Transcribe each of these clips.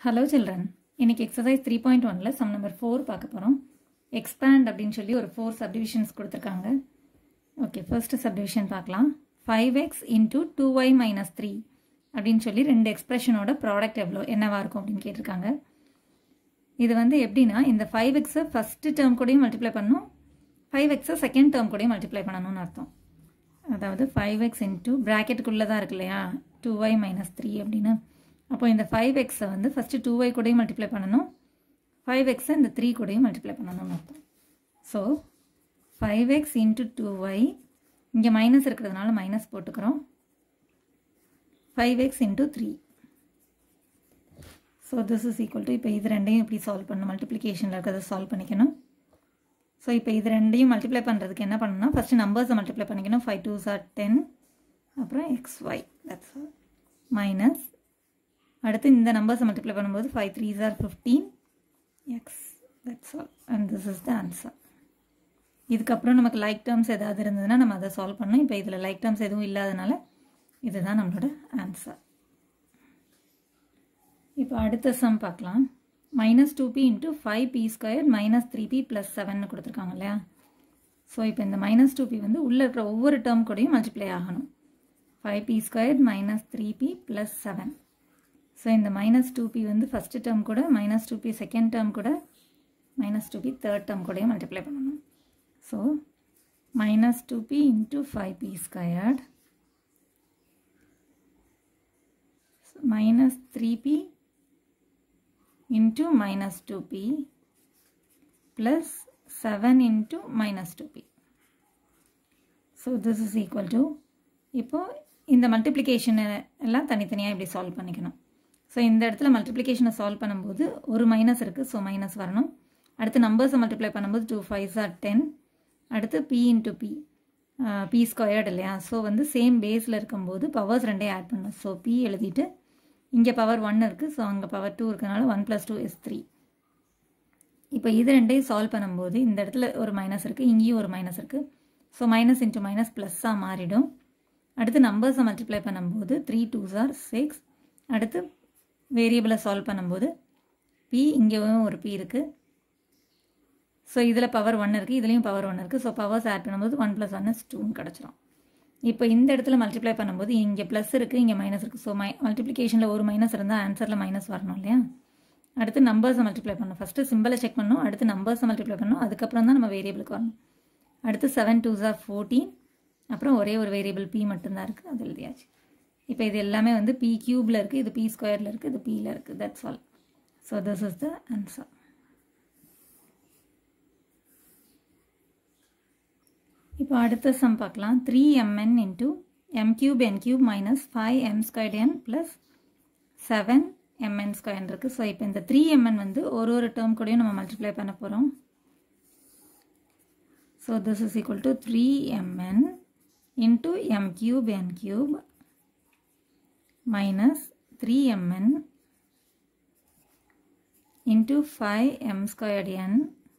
Hello children இன்னைக்கு exercise three point ஒனில் sum number four பார்க்க போகிறோம் எக்ஸ்பேண்ட் அப்படின்னு சொல்லி ஒரு ஃபோர் சப்டிவிஷன்ஸ் கொடுத்துருக்காங்க ஓகே ஃபர்ஸ்ட் சப்டிவிஷன் பார்க்கலாம் five x into two y minus three அப்படின்னு சொல்லி ரெண்டு எக்ஸ்பிரஷனோட ப்ராடக்ட் எவ்வளோ என்னவா இருக்கும் அப்படின்னு கேட்டிருக்காங்க இது வந்து எப்படின்னா இந்த ஃபைவ் எக்ஸை ஃபஸ்ட்டு டேர்ம் கூடயும் மல்டிப்ளை பண்ணணும் ஃபைவ் எக்ஸை செகண்ட் டேர்ம் கூடயும் மல்டிப்ளை பண்ணணும்னு அர்த்தம் அதாவது ஃபைவ் எக்ஸ் இன்ட்டு ப்ராக்கெட்டுக்குள்ளே தான் இருக்கு இல்லையா டூ ஒய் மைனஸ் த்ரீ அப்படின்னு அப்போ இந்த ஃபைவ் எக்ஸை வந்து ஃபஸ்ட்டு டூ ஒய் கூடயும் மல்டிப்ளை பண்ணணும் ஃபைவ் எக்ஸை இந்த த்ரீ கூடயும் மல்டிப்ளை பண்ணணும்னு அர்த்தம் so five x into two y இங்கே மைனஸ் இருக்கிறதுனால மைனஸ் போட்டுக்கிறோம் five x into three so this is equal to இப்போ இது ரெண்டையும் எப்படி சால்வ் பண்ணணும் மல்டிப்ளிகேஷனில் இருக்கிறத சால்வ் பண்ணிக்கணும் ஸோ இப்போ இது ரெண்டையும் மல்டிப்ளை பண்ணுறதுக்கு என்ன பண்ணணும்னா ஃபஸ்ட்டு நம்பர்ஸை மல்டிப்ளை பண்ணிக்கணும் ஃபைவ் டூ சார் டென் அப்புறம் எக்ஸ் ஒய் தட்ஸ் மைனஸ் அடுத்து இந்த நம்பர்ஸை மல்டிப்ளை பண்ணும்போது five three are fifteen x that's all and this is the answer இதுக்கப்புறம் நமக்கு லைக் டேர்ம்ஸ் ஏதாவது இருந்ததுன்னா நம்ம அதை சால்வ் பண்ணோம் இப்போ இதில் லைக் டேர்ம்ஸ் எதுவும் இல்லாதனால இதுதான் நம்மளோட ஆன்சர் இப்போ அடுத்த சம் பார்க்கலாம் minus two p into five p square minus three p plus seven கொடுத்துருக்காங்க இல்லையா ஸோ இப்போ இந்த மைனஸ் டூ பி வந்து உள்ளே இருக்கிற ஒவ்வொரு டேர்ம் கூடயும் மல்டிப்ளை ஆகணும் five p square minus three p plus seven so இந்த மைனஸ் டூ பி வந்து ஃபஸ்ட்டு டேர்ம் கூட minus two p second term கூட minus two p third term கூடயும் மல்டிப்ளை பண்ணணும் so minus two p into five p squared minus 3p into minus 2p plus 7 into minus 2p. So this is equal to இப்போ இந்த மல்டிப்ளிகேஷனை எல்லாம் தனித்தனியாக இப்படி solve பண்ணிக்கணும் so இந்த இடத்துல மல்டிப்ளிகேஷனை சால்வ் பண்ணும்போது ஒரு மைனஸ் இருக்குது ஸோ மைனஸ் வரணும் அடுத்து நம்பர்ஸை மல்டிப்ளை பண்ணும்போது டூ ஃபைவ் ஆர் டென் அடுத்து p into p p squared இல்லையா ஸோ வந்து சேம் பேஸில் இருக்கும்போது பவர்ஸ் ரெண்டையும் ஆட் பண்ணணும் ஸோ பி எழுதிட்டு இங்கே பவர் ஒன் இருக்குது ஸோ அங்கே பவர் டூ இருக்கனால one plus two is three இப்போ இது ரெண்டையும் சால்வ் பண்ணும்போது இந்த இடத்துல ஒரு மைனஸ் இருக்குது இங்கேயும் ஒரு மைனஸ் இருக்குது ஸோ மைனஸ் இன்ட்டு மைனஸ் ப்ளஸ்ஸாக மாறிடும் அடுத்து நம்பர்ஸை மல்டிப்ளை பண்ணும்போது த்ரீ டூ ஆர் சிக்ஸ் அடுத்து வேரியபிளை சால்வ் பண்ணும்போது பி இங்கேயும் ஒரு பி இருக்குது ஸோ இதில் பவர் ஒன் இருக்குது இதுலேயும் பவர் ஒன் இருக்குது ஸோ பவர்ஸ் ஆட் பண்ணும்போது ஒன் ப்ளஸ் ஒன் இஸ் டூன்னு கிடச்சிரும் இப்போ இந்த இடத்துல மல்டிப்ளை பண்ணும்போது இங்கே ப்ளஸ் இருக்குது இங்கே மைனஸ் இருக்குது ஸோ மை மல்டிப்ளிகேஷனில் ஒரு மைனஸ் இருந்தால் ஆன்சரில் மைனஸ் வரணும் இல்லையா அடுத்து நம்பர்ஸை மல்டிப்ளை பண்ணணும் ஃபஸ்ட்டு சிம்பிளை செக் பண்ணணும் அடுத்து நம்பர்ஸை மல்டிப்ளை பண்ணணும் அதுக்கப்புறம் தான் நம்ம வேரியபிளுக்கு வரணும் அடுத்து செவன் டூ ஜார் ஃபோர்டீன் அப்புறம் ஒரே ஒரு வேரியபிள் பி மட்டும்தான் இருக்குது அது எழுதியாச்சு இப்போ இது எல்லாமே வந்து பி க்யூபில் இருக்குது இது பி ஸ்கொயரில் இருக்குது இது பியில் இருக்குது that's all so this is the answer இப்போ அடுத்த சம் பார்க்கலாம் three m n into m cube n cube minus five m squared n plus seven m n square இருக்குது ஸோ இப்போ இந்த த்ரீ எம்என் வந்து ஒரு ஒரு டேர்ம் கூடயும் நம்ம மல்டிப்ளை பண்ண போகிறோம் so this is equal to three m n into m cube n cube minus three m n into five m squared n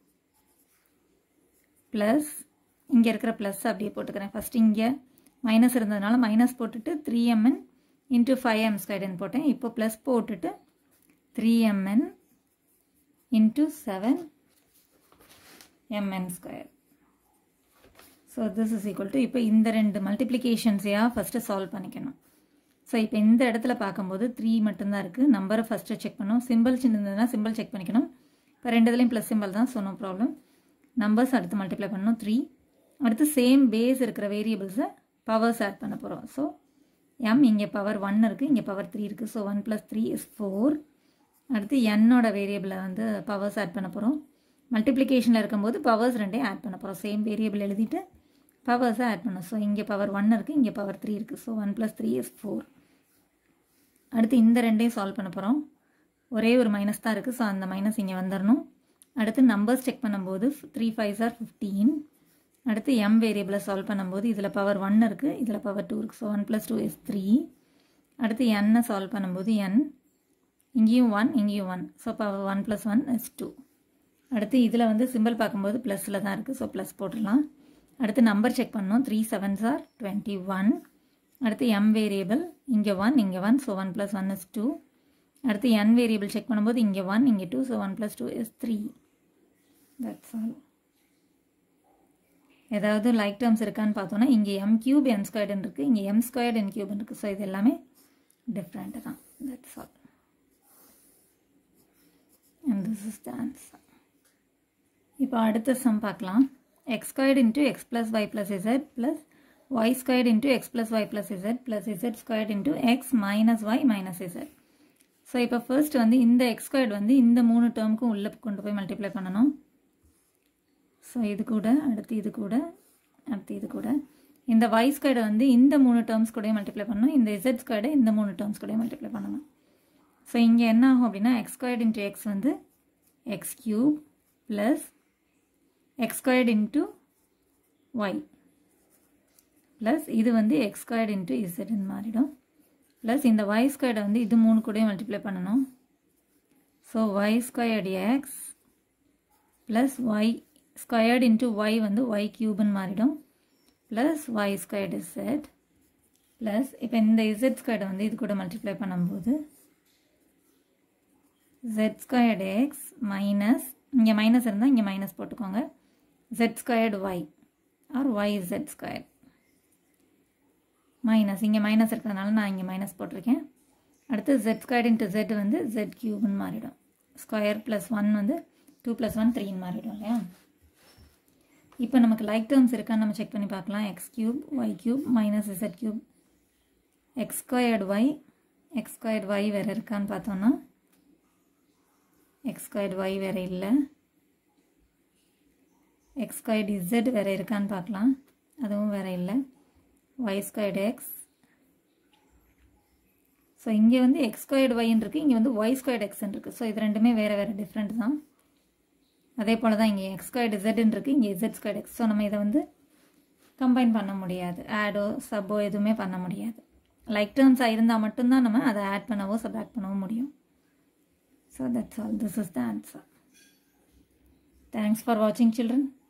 plus இங்கே இருக்கிற ப்ளஸ் அப்படியே போட்டுக்கிறேன் ஃபஸ்ட் இங்கே மைனஸ் இருந்ததுனால மைனஸ் போட்டுட்டு three m n into five m ஸ்கொயர்டுன்னு போட்டேன் இப்போ ப்ளஸ் போட்டுட்டு three m n into seven m n square so this is equal to இப்போ இந்த ரெண்டு மல்டிப்ளிகேஷன்ஸையாக ஃபஸ்ட்டு சால்வ் பண்ணிக்கணும் ஸோ இப்போ இந்த இடத்துல பார்க்கும்போது த்ரீ மட்டும்தான் இருக்குது நம்பரை ஃபஸ்ட்டு செக் பண்ணணும் சிம்பிள் சின்னதுன்னா சிம்பிள் செக் பண்ணிக்கணும் இப்போ ரெண்டு இதுலேயும் ப்ளஸ் சிம்பிள் தான் ஸோ நோ ப்ராப்ளம் நம்பர்ஸ் அடுத்து மல்டிப்ளை பண்ணணும் த்ரீ அடுத்து சேம் பேஸ் இருக்கிற வேரியபிள்ஸை பவர்ஸ் ஆட் பண்ண போகிறோம் ஸோ எம் இங்கே பவர் ஒன் இருக்குது இங்கே பவர் த்ரீ இருக்குது so one plus three is four அடுத்து என்னோட வேரியபிளை வந்து பவர்ஸ் ஆட் பண்ண போகிறோம் மல்டிப்ளிகேஷனில் இருக்கும்போது பவர்ஸ் ரெண்டையும் ஆட் பண்ண போகிறோம் சேம் வேரியபிள் எழுதிட்டு பவர்ஸை ஆட் பண்ணோம் ஸோ இங்கே பவர் ஒன் இருக்குது இங்கே பவர் த்ரீ இருக்குது so one plus three is four அடுத்து இந்த ரெண்டையும் சால்வ் பண்ண போகிறோம் ஒரே ஒரு மைனஸ் தான் இருக்குது ஸோ அந்த மைனஸ் இங்கே வந்துடணும் அடுத்து நம்பர்ஸ் செக் பண்ணும்போது த்ரீ ஃபைவ் ஆர் ஃபிஃப்டீன் அடுத்து எம் வேரியபிளை சால்வ் பண்ணும்போது இதில் பவர் ஒன் இருக்குது இதில் பவர் டூ இருக்குது so one plus two is three அடுத்து என்னை சால்வ் பண்ணும்போது என் இங்கேயும் ஒன் இங்கேயும் one so power one plus one is two அடுத்து இதில் வந்து சிம்பிள் பார்க்கும்போது ப்ளஸில் தான் இருக்குது ஸோ ப்ளஸ் போட்டுடலாம் அடுத்து நம்பர் செக் பண்ணோம் three sevens are twenty one அடுத்து எம் வேரியபிள் இங்கே ஒன் இங்கே one so one plus one is two அடுத்து என் வேரியபிள் செக் பண்ணும்போது இங்கே ஒன் இங்கே two so one plus two is three that's all ஏதாவது லைக் டேர்ம்ஸ் இருக்கான்னு பார்த்தோன்னா இங்கே எம் கியூப் என் ஸ்கொயர்டுன்னு இருக்குது இங்கே எம் ஸ்கொயர்டு என் கியூப்னு இருக்குது ஸோ இது எல்லாமே டிஃப்ரெண்ட்டு தான் that's all and this is the answer இப்போ அடுத்த சம் பார்க்கலாம் x squared into x plus y plus z plus y squared into x plus y plus z plus z squared into x minus y minus z so இப்போ first வந்து இந்த X squared வந்து இந்த மூணு டேர்முக்கும் உள்ளே கொண்டு போய் மல்டிப்ளை பண்ணணும் ஸோ இது கூட அடுத்து இது கூட அடுத்து இது கூட இந்த ஒய் ஸ்கொயர்டை வந்து இந்த மூணு டேர்ம்ஸ் கூட மல்டிப்ளை பண்ணணும் இந்த இசட் ஸ்கொயர்டை இந்த மூணு டேர்ம்ஸ் கூட மல்டிப்ளை பண்ணணும் ஸோ இங்கே என்ன ஆகும் அப்படின்னா எக்ஸ் ஸ்கொயர்டு இன்ட்டு எக்ஸ் வந்து x cube plus x squared into y plus இது வந்து எக்ஸ் ஸ்கொயர்டு இன்ட்டு இசட்னு மாறிடும் ப்ளஸ் இந்த ஒய் ஸ்கொயர்டை வந்து இது மூணு கூட மல்டிப்ளை பண்ணணும் so y squared x plus y squared into y வந்து ஒய் க்யூப்னு மாறிடும் plus y squared z plus இப்போ இந்த இசட் ஸ்கொயர்டை வந்து இது கூட மல்டிப்ளை பண்ணும்போது ஜெட் ஸ்கொயர்டு எக்ஸ் மைனஸ் இங்கே மைனஸ் இருந்தால் இங்கே மைனஸ் போட்டுக்கோங்க z squared y are y z square minus இங்கே மைனஸ் இருக்கிறதுனால நான் இங்கே மைனஸ் போட்டிருக்கேன் அடுத்து ஜெட் ஸ்கொயர் இன்ட்டு ஜெட் வந்து ஜெட் கியூப்னு மாறிடும் ஸ்கொயர் ப்ளஸ் ஒன் வந்து டூ ப்ளஸ் ஒன் த்ரீன்னு மாறிடும் இல்லையா இப்போ நமக்கு லைக் டேர்ம்ஸ் இருக்கான்னு நம்ம செக் பண்ணி பார்க்கலாம் x cube y cube minus z cube x squared y x squared y வேறு இருக்கான்னு பார்த்தோன்னா எக்ஸ் ஸ்கொயர்டு ஒய் வேறு இல்லை எக்ஸ் ஸ்கொயர்டு இசட் வேறு இருக்கான்னு பார்க்கலாம் அதுவும் வேறு இல்லை ஒய் ஸ்கொயர்டு எக்ஸ் ஸோ இங்கே வந்து எக்ஸ் ஸ்கொயர்டு ஒய்ன்னு இருக்குது இங்கே வந்து ஒய் ஸ்கொயர்டு எக்ஸ்ன்னு இருக்குது ஸோ இது ரெண்டுமே வேறு வேறு டிஃப்ரெண்ட் தான் அதே போல் தான் இங்கே எக்ஸ் ஸ்கொயர்டு இசட்னு இருக்குது இங்கே இசட் ஸ்கொயர்டு எக்ஸ் ஸோ நம்ம இதை வந்து கம்பைன் பண்ண முடியாது ஆடோ சப்போ எதுவுமே பண்ண முடியாது லைக் டேர்ம்ஸாக இருந்தால் மட்டும்தான் நம்ம அதை ஆட் பண்ணவோ சப்ராக்ட் பண்ணவோ முடியும் so that's all this is the answer thanks for வாட்சிங் சில்ட்ரன்